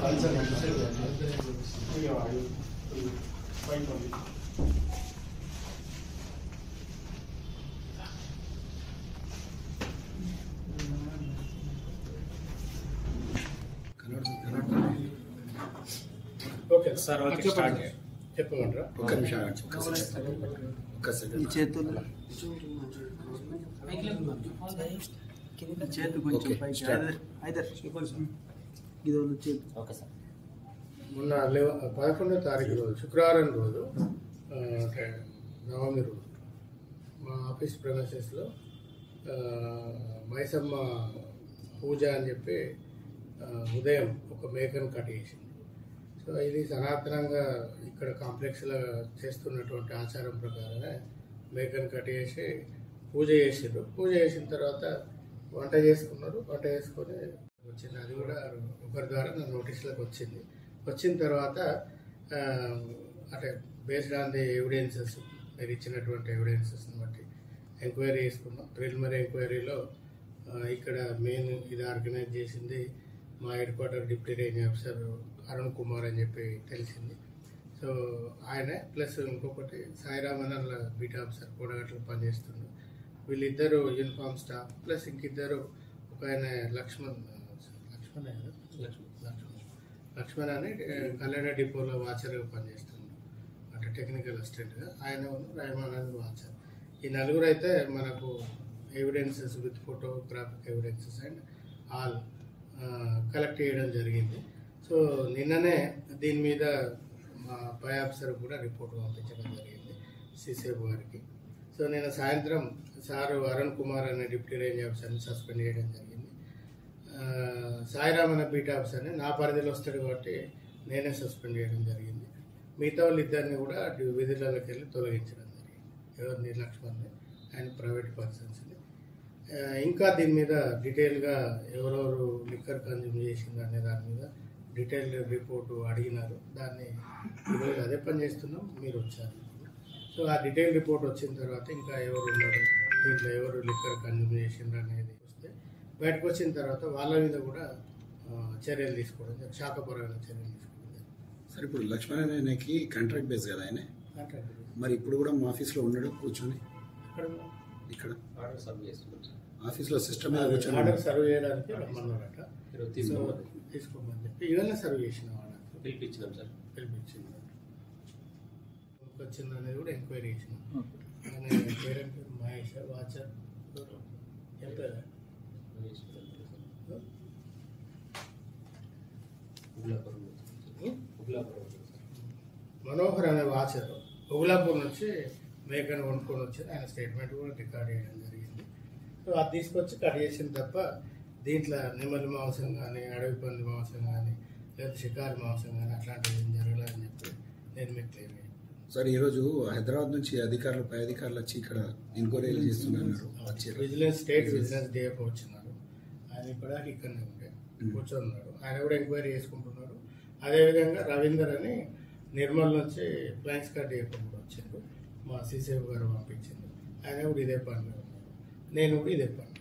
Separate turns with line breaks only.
Okay sir okay start చెప్పమంటారా
ఒక్క నిమిషం ఆగండి. ఒక్క సెకండ్. ఒక్క
ఈ
సెకండ్
చేతులు ఈ చేతు కొంచెం
ఓకే,
పైకి
స్టార్ట్.
ఐదర్ ఐదర్ ఇది వాళ్ళు చేతు
ఓకే సార్
మొన్న లెవ పదకొండో తారీఖు రోజు శుక్రవారం రోజు ఆ, అంటే నవమి రోజు మా ఆఫీస్ ప్రమేసెస్లో మైసమ్మ పూజ అని చెప్పి ఆ, ఉదయం ఒక మేకను కట్ చేసింది సో ఇది సనాతనంగా ఇక్కడ కాంప్లెక్స్లో చేస్తున్నటువంటి ఆచారం ప్రకారమే మేకను కట్ చేసి పూజ చేసిండ్రు పూజ చేసిన తర్వాత వంట చేసుకున్నారు వంట చేసుకొని వచ్చింది అది కూడా ఒకరి ద్వారా నా నోటీస్లోకి వచ్చింది వచ్చిన తర్వాత ఆ, అంటే బేస్డ్ ఆన్ ది ఎవిడెన్సెస్ మీరు ఇచ్చినటువంటి ఎవిడెన్సెస్ని బట్టి ఎంక్వైరీ చేసుకున్నాం ప్రిలిమినరీ ఎంక్వైరీలో ఆ, ఇక్కడ మెయిన్ ఇది ఆర్గనైజ్ చేసింది మా head quarter deputy range officer Arun Kumar అని చెప్పి తెలిసింది సో ఆయనే ప్లస్ ఇంకొకటి సాయిరామ్ అన్న బీట్ ఆఫీసర్ కూడగట్లు పనిచేస్తుండ్రు వీళ్ళిద్దరు యూనిఫామ్ స్టాఫ్ ప్లస్ ఇంకిద్దరు ఒక ఆయన లక్ష్మణ్ లక్ష్మణ్ కదా లక్ష్మణ్ లక్ష్మణ్ అని ఆ, కళ్యాణ డిపోలో వాచర్గా పనిచేస్తున్నాడు అంటే టెక్నికల్ అసిస్టెంట్గా ఆయన ఉన్న రహమాన్ అని వాచర్ ఈ నలుగురు అయితే మనకు evidences with photographic evidences and all collect చేయడం జరిగింది సో నిన్ననే దీని మీద మా పై ఆఫీసర్ కూడా రిపోర్ట్ పంపించడం జరిగింది సిసిఎఫ్ గారికి సో నేను సాయంత్రం సారు అరుణ్ కుమార్ అనే డిప్యూటీ రేంజ్ ఆఫీసర్ని సస్పెండ్ చేయడం జరిగింది ఆ, సాయిరామ్ అనే బీట్ ఆఫీసర్ని నా పరిధిలో వస్తాడు కాబట్టి నేనే సస్పెండ్ చేయడం జరిగింది మిగతా వాళ్ళు ఇద్దరిని కూడా డ్యూ- విధులలోకి వెళ్ళి తొలగించడం జరిగింది ఎవరిని లక్ష్మణ్ని అండ్ ప్రైవేట్ పర్సన్స్ని ఆ, ఇంకా దీని మీద డీటెయిల్గా ఎవరెవరు లిక్కర్ కన్జ్యూమ్ చేసింది అనే దాని మీద డీటెయిల్ రిపోర్టు అడిగినారు దాన్ని ఈరోజు అదే పని చేస్తున్నాం మీరు వచ్చారు సో ఆ డీటెయిల్ రిపోర్ట్ వచ్చిన తర్వాత ఇంకా ఎవరు ఉన్నారు దీంట్లో ఎవరు లిక్కర్ కన్జ్యూమ్ చేసిండ్రు అనేది వస్తే బయటకు వచ్చిన తర్వాత వాళ్ళ మీద కూడా ఆ, చర్యలు తీసుకోవడం జరిగింది. శాఖపరమైన చర్యలు తీసుకోవడం జరిగింది.
సరే ఇప్పుడు లక్ష్మణ్ అనేకి కాంట్రాక్ట్ బేస్ కదా ఆయన
కాంట్రాక్ట్
మరి ఇప్పుడు కూడా మా ఆఫీస్లో ఉన్నాడు కూర్చొని
ఇక్కడ
ఇక్కడ
ఆర్డర్ సర్వ్ చేస్తున్నాం సార్
ఆఫీస్లో సిస్టమ్ మీద కూర్చొని
ఆర్డర్
ఉన్నాడు.
సర్వ్ చేయడానికి రమ్మన్నారట
ఈరోజు
సో
తీసుకోమని
తీసుకోమని చెప్పి ఇవన్నీ సర్వ్ చేసిన ఆర్డర్
పిలిపించినాం సార్
పిలిపించింది వచ్చింది అనేది కూడా ఎంక్వైరీ చేసినాం ఆయన పేరెంట్ మహేష్ వాచర్ ఏం పేరు
ఉగ్లాపురం ఉగ్లాపురం సార్
మనోహర్ అనే వాచర్ ఉగులాపూర్ నుంచి మేకను కొనుక్కొని వచ్చి ఆయన స్టేట్మెంట్ కూడా రికార్డ్ చేయడం జరిగింది సో అది తీసుకొచ్చి కట్ చేసిన తప్ప దీంట్లో నెమలి మాంసం కానీ అడవి పంది మాంసం కానీ లేదా షికారు మాంసం కానీ అట్లాంటివి ఏం జరగలేదని చెప్పి నేను మీకు క్లియర్
సార్ ఈరోజు హైదరాబాద్ నుంచి అధికారులు పై అధికారులు వచ్చి ఇక్కడ ఎంక్వైరీలు చేస్తున్నారు వచ్చారు
విజిలెన్స్ స్టేట్ విజిలెన్స్ డిఎఫ్ వచ్చినారు ఆయన కూడా ఇక్కడనే ఉండే కూర్చొని ఉన్నాడు ఆయన కూడా ఎంక్వైరీ చేసుకుంటున్నాడు అదేవిధంగా రవీందర్ అని నిర్మల్ నుంచి ఫ్లైన్స్ కార్డ్ డిఎఫ్ కూడా వచ్చారు మా సీసీఎఫ్ గారు పంపించింది ఆయన కూడా ఇదే పనిలో ఉన్నాడు నేను కూడా ఇదే పని